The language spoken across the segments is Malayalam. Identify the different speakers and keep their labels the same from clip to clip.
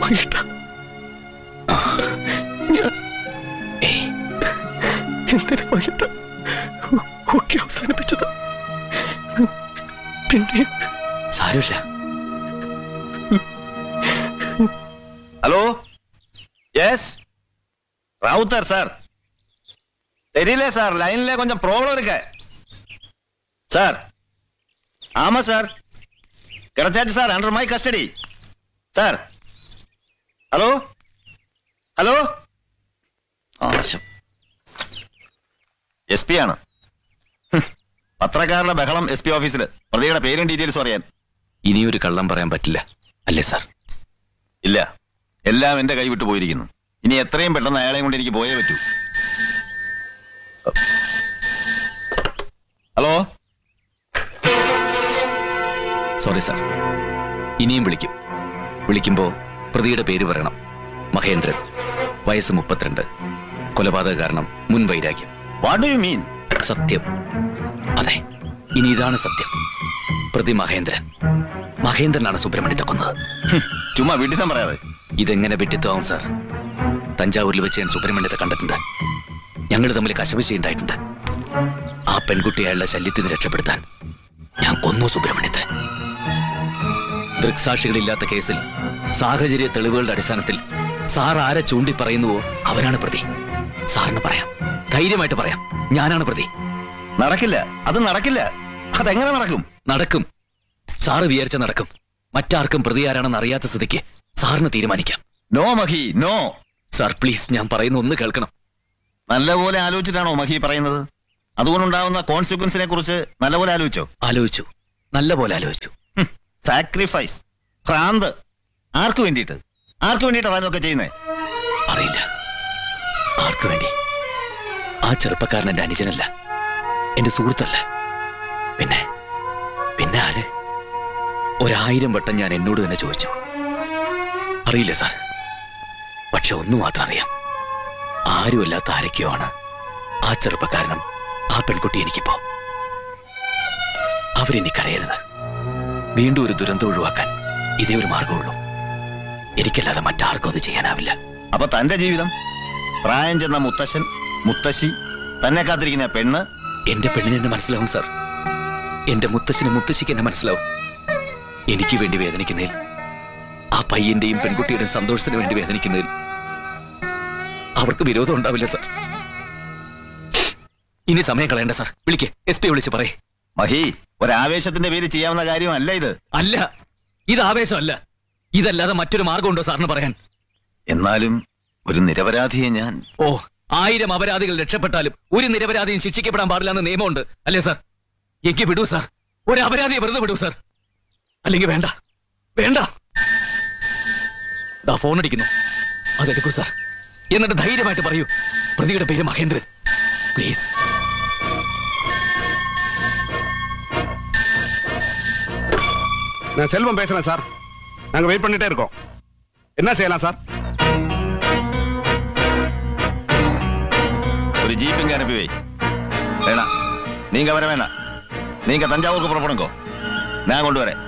Speaker 1: മഹിട്ട ഞാൻ
Speaker 2: ഏയ്
Speaker 1: എന്തിനു മഹിട്ട ഒക്കെ അവസാനിപ്പിച്ചത് പിന്നെ
Speaker 2: സാരമില്ല
Speaker 3: ഹലോ യെസ് റൗത്തർ சார் தெரியல சார் லைன்ல கொஞ்சம் ப்ராப்ளம் இருக்கு சார் ஆமா சார் கிடைச்சாச்சு sir under my custody sir hello hello ആശം എസ് പി ആണ് ഹും. പത്രക്കാരുടെ ബഹളം എസ് പി ഓഫീസിൽ പ്രതിയുടെ പേരും ഡീറ്റെയിൽസും അറിയാൻ
Speaker 2: ഇനിയൊരു കള്ളം പറയാൻ പറ്റില്ല അല്ലേ സാർ
Speaker 3: ഇല്ല എല്ലാം എന്റെ കൈ വിട്ടു പോയിരിക്കുന്നു ഇനി എത്രയും പെട്ടെന്ന് അയാളെ കൊണ്ട് എനിക്ക് പോയേ പറ്റൂ ഹലോ
Speaker 2: സോറി സാർ ഇനിയും വിളിക്കും വിളിക്കുമ്പോ പ്രതിയുടെ പേര് പറയണം മഹേന്ദ്രൻ വയസ്സ് മുപ്പത്തിരണ്ട് കൊലപാതക കാരണം മുൻ വൈരാഗ്യം
Speaker 3: വാട്ട് ഡു യു മീൻ
Speaker 2: സത്യം അതെ ഇനി ഇതാണ് സത്യം പ്രതി മഹേന്ദ്രൻ മഹേന്ദ്രനാണ് സുബ്രഹ്മണ്യത്തെ കൊന്നത്
Speaker 3: ചുമ്മാ വീട്ടിൽ പറയാതെ
Speaker 2: ഇതെങ്ങനെ വെട്ടിത്താവും സാർ തഞ്ചാവൂരിൽ വെച്ച് ഞാൻ സുബ്രഹ്മണ്യത്തെ കണ്ടിട്ടുണ്ട് ഞങ്ങൾ തമ്മിൽ കശവിശ ഉണ്ടായിട്ടുണ്ട് ആ പെൺകുട്ടി അയാളുടെ ശല്യത്തിൽ നിന്ന് രക്ഷപ്പെടുത്താൻ ഞാൻ കൊന്നു സുബ്രഹ്മണ്യത്തെ ദൃക്സാക്ഷികളില്ലാത്ത കേസിൽ സാഹചര്യ തെളിവുകളുടെ അടിസ്ഥാനത്തിൽ സാർ ആരെ ചൂണ്ടി പറയുന്നുവോ അവനാണ് പ്രതി സാറിന് പറയാം ധൈര്യമായിട്ട് പറയാം ഞാനാണ് പ്രതി
Speaker 3: നടക്കില്ല അത് നടക്കില്ല അതെങ്ങനെ നടക്കും
Speaker 2: നടക്കും സാറ് വിചാരിച്ച നടക്കും മറ്റാർക്കും പ്രതി ആരാണെന്ന് അറിയാത്ത സ്ഥിതിക്ക് സാറിന് തീരുമാനിക്കാം
Speaker 3: no Mahi no
Speaker 2: sir please ഞാൻ പറയുന്ന ഒന്ന് കേൾക്കണം
Speaker 3: നല്ലപോലെ ആലോചിച്ചിട്ടാണോ മഹി പറയുന്നത് അതുകൊണ്ടുണ്ടാവുന്ന കോൺസിക്വൻസിനെ കുറിച്ച് നല്ലപോലെ ആലോചിച്ചോ
Speaker 2: ആലോചിച്ചു നല്ല പോലെ ആലോചിച്ചു
Speaker 3: സാക്രിഫൈസ് ഭ്രാന്ത് ആർക്ക് വേണ്ടിയിട്ട് ആർക്ക് വേണ്ടിയിട്ടാണ് അതൊക്കെ ചെയ്യുന്നത്
Speaker 2: അറിയില്ല ആർക്കു വേണ്ടി ആ ചെറുപ്പക്കാരൻ എന്റെ അനുജനല്ല എന്റെ സുഹൃത്തല്ല പിന്നെ പിന്നെ ആര് ഒരായിരം വട്ടം ഞാൻ എന്നോട് തന്നെ ചോദിച്ചു അറിയില്ല സാർ പക്ഷെ ഒന്നു മാത്രം അറിയാം ആരുമല്ലാത്ത ആരൊക്കെയോ ആണ് ആ ചെറുപ്പക്കാരനും ആ പെൺകുട്ടി എനിക്കിപ്പോ അവരെനിക്കറിയരുത് വീണ്ടും ഒരു ദുരന്തം ഒഴിവാക്കാൻ ഇതേ ഒരു മാർഗമുള്ളൂ എനിക്കല്ലാതെ മറ്റാർക്കും അത് ചെയ്യാനാവില്ല
Speaker 3: അപ്പൊ തന്റെ ജീവിതം പ്രായം ചെന്ന മുത്തശ്ശൻ മുത്തശ്ശി തന്നെ കാത്തിരിക്കുന്ന പെണ്ണ്
Speaker 2: എന്റെ പെണ്ണിന് എന്നെ മനസ്സിലാവും സാർ എന്റെ മുത്തശ്ശന് മുത്തശ്ശിക്ക് എന്നെ മനസ്സിലാവും എനിക്ക് വേണ്ടി വേദനിക്കുന്നതിൽ ആ പയ്യന്റെയും പെൺകുട്ടിയുടെയും സന്തോഷത്തിന് വേണ്ടി വേദനിക്കുന്നതിൽ അവർക്ക് വിരോധം ഉണ്ടാവില്ല സാർ ഇനി സമയം കളയണ്ട സാർ വിളിക്കേ എസ് പി വിളിച്ച് പറയേ
Speaker 3: മഹി ഒരാവേശത്തിന്റെ പേര് ചെയ്യാവുന്ന കാര്യമല്ല ഇത്
Speaker 2: അല്ല ഇത് ആവേശമല്ല ഇതല്ലാതെ മറ്റൊരു മാർഗമുണ്ടോ സാറിന് പറയാൻ
Speaker 3: എന്നാലും ഒരു നിരപരാധിയെ ഞാൻ
Speaker 2: ഓ ആയിരം അപരാധികൾ രക്ഷപ്പെട്ടാലും ഒരു നിരപരാധിയും ശിക്ഷിക്കപ്പെടാൻ പാടില്ലെന്ന് നിയമമുണ്ട് അല്ലേ സാർ എനിക്ക് വിടൂ സാർ ഒരു അപരാധിയെ വെറുതെ വിടൂ സാർ അല്ലെങ്കിൽ വേണ്ട വേണ്ട ദാ ഫോൺ അടിക്കുന്നു അതെടുക്കൂ സാർ എന്നിട്ട് ധൈര്യമായിട്ട് പറയൂ പ്രതിയുടെ പേര് മഹേന്ദ്രൻ പ്ലീസ്
Speaker 4: நான் செல்வம் பேசுறேன் சார் நாங்க வெயிட் பண்ணிட்டே இருக்கோம் என்ன செய்யலாம் சார்
Speaker 3: ஒரு ஜீப்புங்க அனுப்பி வை வேணாம் நீங்க வர வேணாம் நீங்க தஞ்சாவூருக்கு புறப்படுங்கோ நான் கொண்டு வரேன்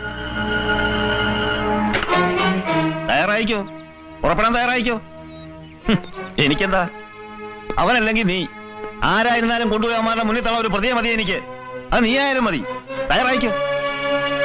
Speaker 3: തയ്യാറായിക്കോ പുറപ്പെടാൻ തയ്യാറായിക്കോ ഹും, എനിക്കെന്താ അവനല്ലെങ്കിൽ നീ ആരായിരുന്നാലും കൊണ്ടുപോയി അവന്മാരുടെ മുന്നിൽ തള്ള ഒരു പ്രതിയെ മതി എനിക്ക് അത് നീ ആയാലും മതി തയ്യാറായിക്കോ